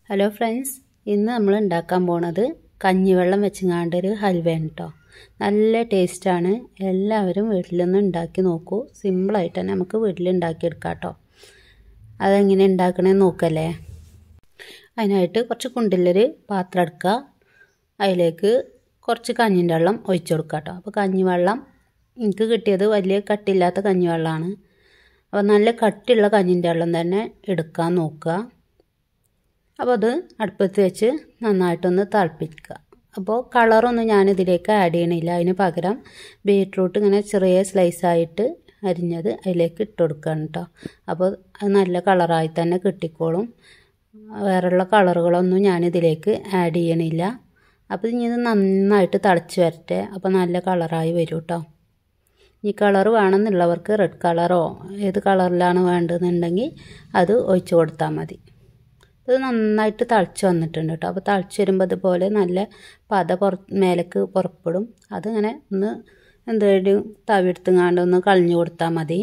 hello friends ഇന്ന് നമ്മൾ ഉണ്ടാക്കാൻ പോണത് കഞ്ഞിവെള്ളം വെച്ചങ്ങാണ്ട് ഒരു ഹൽവയാണ് കേട്ടോ നല്ല ടേസ്റ്റാണ് എല്ലാവരും വീട്ടിലൊന്ന് ഉണ്ടാക്കി നോക്കൂ സിമ്പിളായിട്ട് തന്നെ നമുക്ക് വീട്ടിൽ ഉണ്ടാക്കിയെടുക്കാം കേട്ടോ അതെങ്ങനെ ഉണ്ടാക്കണമെന്ന് നോക്കല്ലേ അതിനായിട്ട് കുറച്ച് കുണ്ടിലൊരു പാത്രം എടുക്കുക അതിലേക്ക് കുറച്ച് കഞ്ഞിൻ്റെ വെള്ളം ഒഴിച്ചു കൊടുക്കുക കേട്ടോ അപ്പോൾ കഞ്ഞിവെള്ളം എനിക്ക് കിട്ടിയത് വലിയ കട്ടിയില്ലാത്ത കഞ്ഞിവെള്ളമാണ് അപ്പോൾ നല്ല കട്ടിയുള്ള കഞ്ഞിൻ്റെ വെള്ളം തന്നെ എടുക്കാൻ നോക്കുക അപ്പോൾ അത് അടുപ്പത്ത് വെച്ച് നന്നായിട്ടൊന്ന് തിളപ്പിക്കുക അപ്പോൾ കളറൊന്നും ഞാനിതിലേക്ക് ആഡ് ചെയ്യണില്ല അതിന് പകരം ബീട്രൂട്ട് ഇങ്ങനെ ചെറിയ സ്ലൈസായിട്ട് അരിഞ്ഞത് അതിലേക്ക് ഇട്ട് കൊടുക്കുകയാണ് കേട്ടോ അപ്പോൾ അത് നല്ല കളറായി തന്നെ കിട്ടിക്കോളും വേറെയുള്ള കളറുകളൊന്നും ഞാനിതിലേക്ക് ആഡ് ചെയ്യണില്ല അപ്പോൾ ഇനി ഇത് നന്നായിട്ട് തിളച്ച് വരട്ടെ അപ്പോൾ നല്ല കളറായി വരും കേട്ടോ ഈ കളർ വേണമെന്നുള്ളവർക്ക് റെഡ് കളറോ ഏത് കളറിലാണ് വേണ്ടതെന്നുണ്ടെങ്കിൽ അത് ഒഴിച്ച് കൊടുത്താൽ മതി ഇത് നന്നായിട്ട് തിളച്ച് വന്നിട്ടുണ്ട് കേട്ടോ അപ്പോൾ തിളച്ച് വരുമ്പോൾ അതുപോലെ നല്ല പത പുറ മേലേക്ക് പുറപ്പെടും അതിങ്ങനെ ഒന്ന് എന്തെങ്കിലും തവിയെടുത്തുങ്ങാണ്ട് ഒന്ന് കളഞ്ഞു കൊടുത്താൽ മതി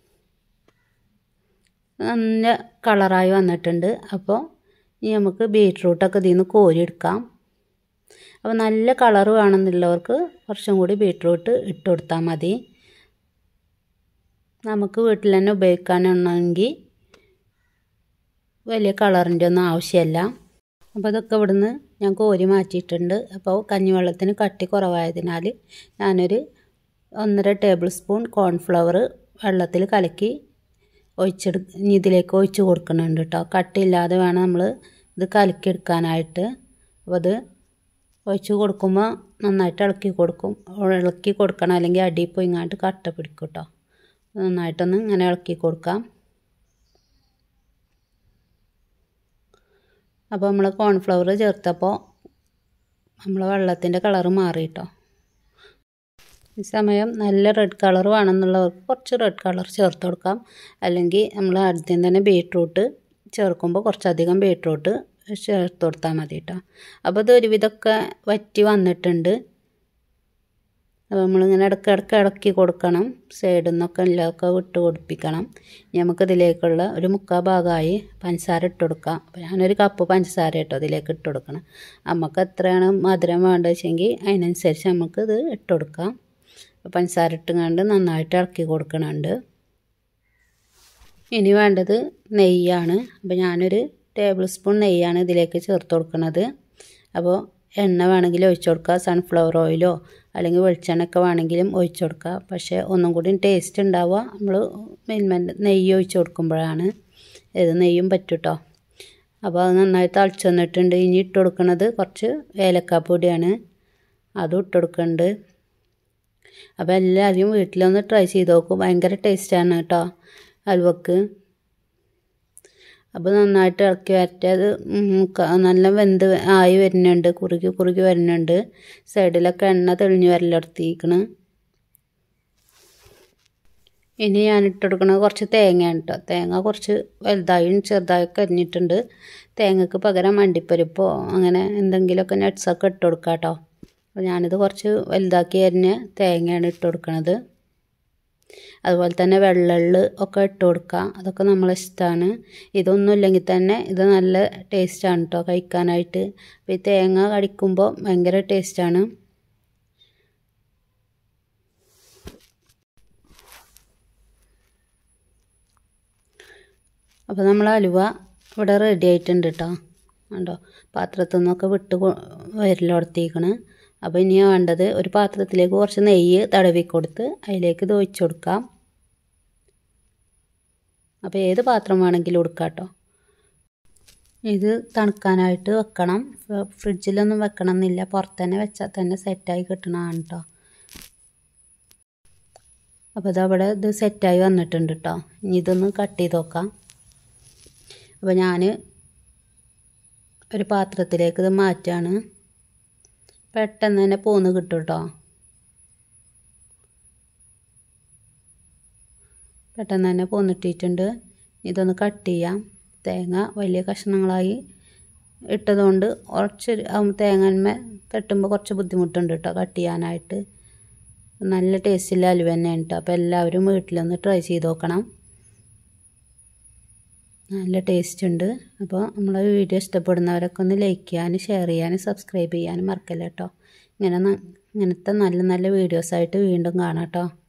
നല്ല കളറായി വന്നിട്ടുണ്ട് അപ്പോൾ ഇനി നമുക്ക് ബീട്രൂട്ടൊക്കെ ഇതിൽ നിന്ന് കോരിയെടുക്കാം അപ്പോൾ നല്ല കളർ വേണമെന്നുള്ളവർക്ക് കുറച്ചും കൂടി ബീട്രൂട്ട് ഇട്ട് കൊടുത്താൽ മതി നമുക്ക് വീട്ടിൽ തന്നെ ഉപയോഗിക്കാനാണെങ്കിൽ വലിയ കളറിൻ്റെ ഒന്നും ആവശ്യമില്ല അപ്പോൾ അതൊക്കെ ഇവിടുന്ന് ഞാൻ കോരി മാറ്റിയിട്ടുണ്ട് അപ്പോൾ കഞ്ഞിവെള്ളത്തിന് കട്ടി കുറവായതിനാൽ ഞാനൊരു ഒന്നര ടേബിൾ സ്പൂൺ കോൺഫ്ലവർ വെള്ളത്തിൽ കലക്കി ഒഴിച്ചെടു ഇതിലേക്ക് ഒഴിച്ച് കൊടുക്കുന്നുണ്ട് കേട്ടോ കട്ടിയില്ലാതെ വേണം നമ്മൾ ഇത് കലക്കിയെടുക്കാനായിട്ട് അപ്പോൾ അത് ഒഴിച്ച് കൊടുക്കുമ്പോൾ നന്നായിട്ട് ഇളക്കി കൊടുക്കും ഇളക്കി കൊടുക്കണം അല്ലെങ്കിൽ അടിയിൽ പോയി ഇങ്ങോട്ട് കട്ട പിടിക്കും കേട്ടോ നന്നായിട്ടൊന്ന് ഇങ്ങനെ ഇളക്കി കൊടുക്കാം അപ്പോൾ നമ്മൾ കോൺഫ്ലവർ ചേർത്തപ്പോൾ നമ്മൾ വെള്ളത്തിൻ്റെ കളറ് മാറി കേട്ടോ ഈ സമയം നല്ല റെഡ് കളർ വേണമെന്നുള്ളവർക്ക് കുറച്ച് റെഡ് കളർ ചേർത്ത് കൊടുക്കാം അല്ലെങ്കിൽ നമ്മൾ ആദ്യം തന്നെ ബീട്രൂട്ട് ചേർക്കുമ്പോൾ കുറച്ചധികം ബീട്രൂട്ട് ചേർത്ത് കൊടുത്താൽ മതി കേട്ടോ അപ്പോൾ ഇത് ഒരുവിധമൊക്കെ വറ്റി വന്നിട്ടുണ്ട് അപ്പോൾ നമ്മളിങ്ങനെ ഇടയ്ക്ക് ഇടയ്ക്ക് ഇളക്കി കൊടുക്കണം സൈഡിൽ നിന്നൊക്കെ എല്ലാമൊക്കെ വിട്ട് കൊടുപ്പിക്കണം നമുക്കിതിലേക്കുള്ള ഒരു മുക്കാൽ ഭാഗമായി പഞ്ചസാര ഇട്ട് കൊടുക്കാം അപ്പോൾ ഞാനൊരു കപ്പ് പഞ്ചസാര കേട്ടോ ഇതിലേക്ക് ഇട്ട് കൊടുക്കണം നമുക്ക് എത്രയാണ് മധുരം വേണ്ടത് വെച്ചെങ്കിൽ അതിനനുസരിച്ച് നമുക്ക് ഇത് ഇട്ട് കൊടുക്കാം പഞ്ചസാര ഇട്ടുകൊണ്ട് നന്നായിട്ട് ഇളക്കി കൊടുക്കണുണ്ട് ഇനി വേണ്ടത് നെയ്യാണ് അപ്പോൾ ഞാനൊരു ടേബിൾ സ്പൂൺ നെയ്യാണ് ഇതിലേക്ക് ചേർത്ത് കൊടുക്കുന്നത് അപ്പോൾ എണ്ണ വേണമെങ്കിൽ ഒഴിച്ചു കൊടുക്കുക സൺഫ്ലവർ ഓയിലോ അല്ലെങ്കിൽ വെളിച്ചെണ്ണയൊക്കെ വേണമെങ്കിലും ഒഴിച്ചു കൊടുക്കുക പക്ഷേ ഒന്നും കൂടി ടേസ്റ്റ് ഉണ്ടാവുക നമ്മൾ മിൽമൻ്റെ നെയ്യ് ഒഴിച്ച് കൊടുക്കുമ്പോഴാണ് ഏത് നെയ്യും പറ്റും കേട്ടോ അപ്പോൾ അത് നന്നായി തളിച്ച് വന്നിട്ടുണ്ട് ഇനി ഇട്ട് കൊടുക്കുന്നത് കുറച്ച് ഏലക്കാപ്പൊടിയാണ് അതും ഇട്ട് കൊടുക്കുന്നുണ്ട് അപ്പോൾ എല്ലാവരും വീട്ടിലൊന്ന് ട്രൈ ചെയ്ത് നോക്കും ഭയങ്കര ടേസ്റ്റാണ് കേട്ടോ ഹൽവക്ക് അപ്പോൾ നന്നായിട്ട് ഇളക്കി വരട്ടെ അത് നല്ല വെന്ത് ആയി വരുന്നുണ്ട് കുറുകി കുറുകി വരുന്നുണ്ട് സൈഡിലൊക്കെ എണ്ണ തെളിഞ്ഞ് വരലെടുത്തിരിക്കണ് ഇനി ഞാൻ ഇട്ടെടുക്കുന്നത് കുറച്ച് തേങ്ങയാണ് കേട്ടോ തേങ്ങ കുറച്ച് വലുതായും ചെറുതായൊക്കെ അരിഞ്ഞിട്ടുണ്ട് തേങ്ങക്ക് പകരം അണ്ടിപ്പരിപ്പോ അങ്ങനെ എന്തെങ്കിലുമൊക്കെ നട്ട്സൊക്കെ ഇട്ട് കൊടുക്കാം കേട്ടോ അപ്പോൾ ഞാനിത് കുറച്ച് വലുതാക്കി അരിഞ്ഞ തേങ്ങയാണ് ഇട്ട് കൊടുക്കുന്നത് അതുപോലെ തന്നെ വെള്ളെള്ള് ഒക്കെ ഇട്ട് കൊടുക്കുക അതൊക്കെ നമ്മളെ ഇഷ്ടമാണ് ഇതൊന്നും ഇല്ലെങ്കിൽ തന്നെ ഇത് നല്ല ടേസ്റ്റാണ് കേട്ടോ കഴിക്കാനായിട്ട് അപ്പോൾ ഈ തേങ്ങ കടിക്കുമ്പോൾ ഭയങ്കര ടേസ്റ്റാണ് അപ്പോൾ നമ്മൾ അലുവ ഇവിടെ റെഡി ആയിട്ടുണ്ട് കേട്ടോ കണ്ടോ പാത്രത്തിൽ നിന്നൊക്കെ വിട്ട് വരലോടത്തേക്കണ് അപ്പോൾ ഇനി വേണ്ടത് ഒരു പാത്രത്തിലേക്ക് കുറച്ച് നെയ്യ് തടവി കൊടുത്ത് അതിലേക്ക് ഇത് ഒഴിച്ചു കൊടുക്കാം അപ്പോൾ ഏത് പാത്രം വേണമെങ്കിലും കൊടുക്കാം കേട്ടോ ഇത് തണുക്കാനായിട്ട് വെക്കണം ഫ്രിഡ്ജിലൊന്നും വെക്കണം എന്നില്ല പുറത്ത് തന്നെ വെച്ചാൽ തന്നെ സെറ്റായി കിട്ടണതാണ് കേട്ടോ അപ്പോൾ ഇതവിടെ ഇത് സെറ്റായി വന്നിട്ടുണ്ട് കേട്ടോ ഇനി ഇതൊന്ന് കട്ട് ചെയ്ത് നോക്കാം അപ്പോൾ ഞാൻ ഒരു പാത്രത്തിലേക്ക് ഇത് മാറ്റാണ് പെട്ടെന്ന് തന്നെ പോന്ന് കിട്ടും കേട്ടോ പെട്ടെന്ന് തന്നെ പോന്നിട്ടിട്ടുണ്ട് ഇതൊന്ന് കട്ട് ചെയ്യാം തേങ്ങ വലിയ കഷ്ണങ്ങളായി ഇട്ടതുകൊണ്ട് കുറച്ച് തേങ്ങന്മേ തട്ടുമ്പോൾ കുറച്ച് ബുദ്ധിമുട്ടുണ്ട് കേട്ടോ കട്ട് ചെയ്യാനായിട്ട് നല്ല ടേസ്റ്റില്ല അലുവ തന്നെയാണ് കേട്ടോ അപ്പോൾ എല്ലാവരും വീട്ടിലൊന്ന് ട്രൈ ചെയ്ത് നോക്കണം നല്ല ടേസ്റ്റ് ഉണ്ട് അപ്പോൾ നമ്മളെ വീഡിയോ ഇഷ്ടപ്പെടുന്നവരൊക്കെ ഒന്ന് ലൈക്ക് ചെയ്യാനും ഷെയർ ചെയ്യാനും സബ്സ്ക്രൈബ് ചെയ്യാനും മറക്കല്ല കേട്ടോ ഇങ്ങനെ ഇങ്ങനത്തെ നല്ല നല്ല വീഡിയോസായിട്ട് വീണ്ടും കാണാം കേട്ടോ